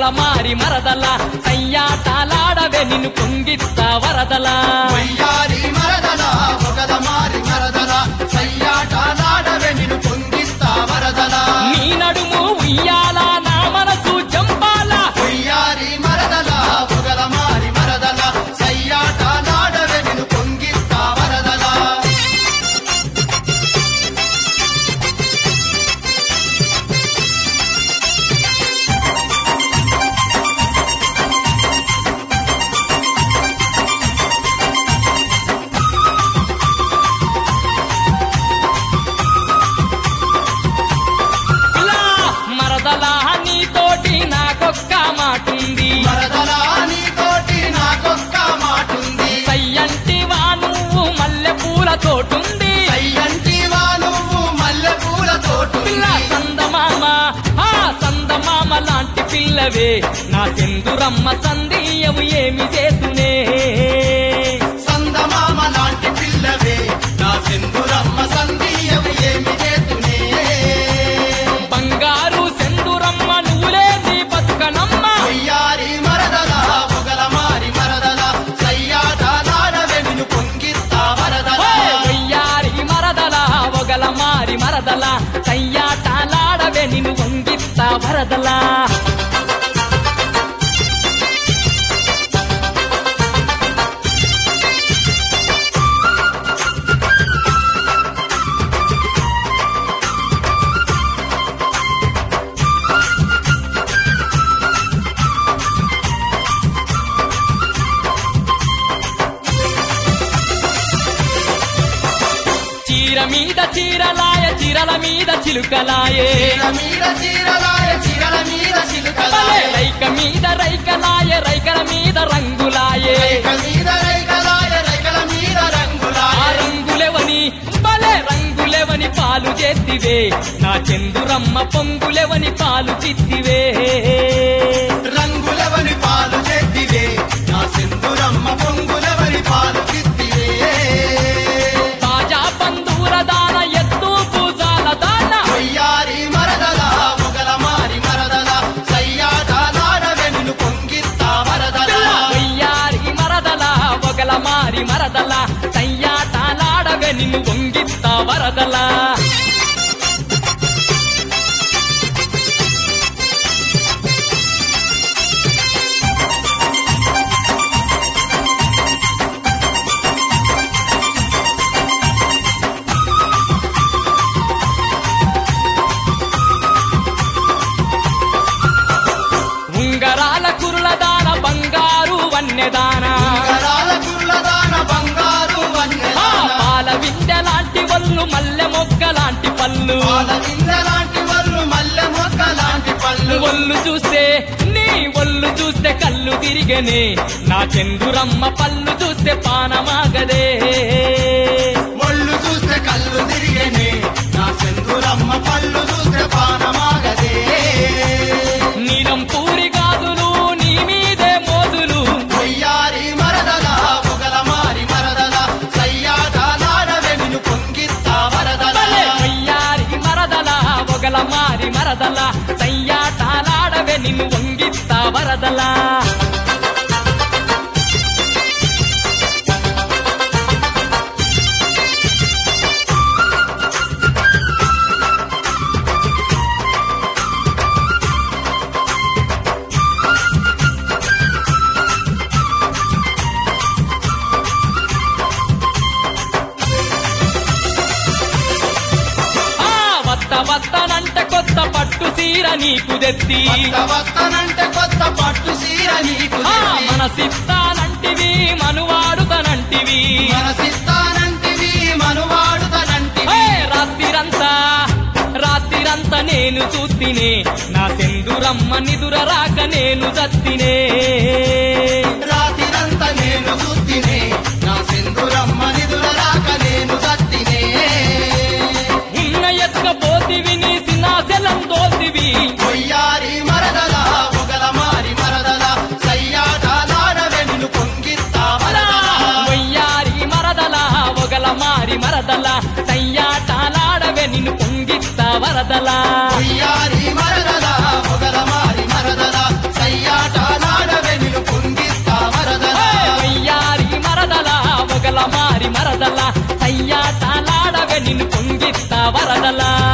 ఒగల మారి మరదల సయ్యాటాలాడవే నిన్ను పొంగిస్తా వరదల వయ్యారి మరదల ఒకద మారి మరదల సయ్యాటాలాడవే నిన్ను పొంగిస్తా వరదల నీ నడుము ఉయ్యాల నా మనసు జంపాల వయ్యారి మరదల ఒకద మారి మరదల సయ్యాటాలాడవే నిన్ను పొంగిస్తా వరదల పిల్లా, మరదల నీతోటి నాకొక్క మాటుంది మరదల నీతోటి నాకొక్క మాటుంది సయ్యంటివా నువ్వు మల్లె పూల తోటుంది సయ్యంటివా నువ్వు మల్లె పూల పిల్ల తోటుంది సందమామ ఆ సందమామ లాంటి పిల్లవే నా సింధురమ్మ సందీయవు ఏమి చేతునే సందమామ లాంటి పిల్లవే నా సింధురమ్మ సందీయవు ఏమి చేతునే బంగారు సింధురమ్మ నువ్వులేని బతుకనమ్మ వయ్యారి మరదల పొగల మారి మరదల సయ్యాటాలాడవే నిన్ను పొంగిస్తా వరదల వయ్యారి మరదల ఒగల మారి మరదల సయ్యాటాలాడవే నిన్ను వంగిస్తా వరదలా చీర మీద చీరలాయ చీరల మీద చిలుకలాయే చీర మీద చీరలాయ చీరల మీద భలే చిలుకలాయ రైక మీద రైకలాయ రైకల మీద రంగులాయే రైక మీద రైకలాయ రైకల మీద ఆ రంగులాయ రంగులెవని భలే రంగులెవని పాలు చేతివే నా చందురమ్మ పొంగులెవని పాలు చిత్తివే రంగులవని పాలు చెట్టివే నా సింధురమ్మ పొంగులవని పాలు కిత్తివే తాజా బంధువుల దాన ఎత్తు పూజాల దాన వయ్యారి మరదల మొగల మారి మరదల సయ్యాటాలాడవే నిన్ను పొంగిస్తా వరదల వయ్యారి మరదల ఒగల మారి మరదల సయ్యాటాలాడవే నిన్ను వంగిస్తా వరదలా ఉంగరాల కురుల దాన బంగారు వన్నెదాన ఉంగరాల గుర్లదాన బంగారు ఆ వన్నెదాన పాల విందె లాంటి వల్లు మల్లె మొగ్గ లాంటి పళ్ళు పాల లాంటి వల్లు మల్లె మొక్క లాంటి పళ్ళు ఒళ్ళు చూస్తే నీ ఒళ్ళు చూస్తే కళ్ళు తిరిగనే నా చందురమ్మ పళ్ళు చూస్తే పానమాగదే ఒళ్ళు చూస్తే కళ్ళు తిరిగేనే నా సింధురమ్మ పళ్ళు చూస్తే పానమాగదే నీలం పూరి గాజులు నీ మీదే మోదులు వయ్యారి మరదల పొగల మారి మరదల సయ్యాటాలాడవే నిన్ను పొంగిస్తా వరదల భలే వయ్యారి మరదల ఒగల మారి మరదల సయ్యాటాలాడవే నిన్ను వంగిస్తా వరదలా ఆ వత్త వత్తనంటే కొత్త పట్టు సీర నీకు తెత్తి కొత్త వత్తనంటే కొత్త పట్టు సీర నీకు ఆ తెచ్చి. మనసిస్తానంటివి మనువాడుతనంటివి మనసిస్తానంటివి మనువాడుతనంటివి హే, రాత్రిరంతా రాత్రిరంతా నేను చూతినే నా సెందురమ్మ నిదుర రాక నేను చత్తినే రాత్రిరంతా నేను చూతినే నా సింధురమ్మ నిధుల రాక నేను సత్తినే ఉన్న ఎత్తుక పోతివి నీ సినాశలం దోతివి కొయ్యారి మరదల పొగల మారి మరదల సయ్యాటాలాడవే నిన్ను పొంగిస్తా వరదల వయ్యారి మరదల ఒగల మారి మరదల సయ్యాటాలాడవే నిన్ను పొంగిస్తా వరదలా కొయ్యారి మరదల పొగల మారి మరదల సయ్యాటాలాడవే వరదలా సయ్యాటాలాడవే నిన్ను పొంగిస్తా వరదలా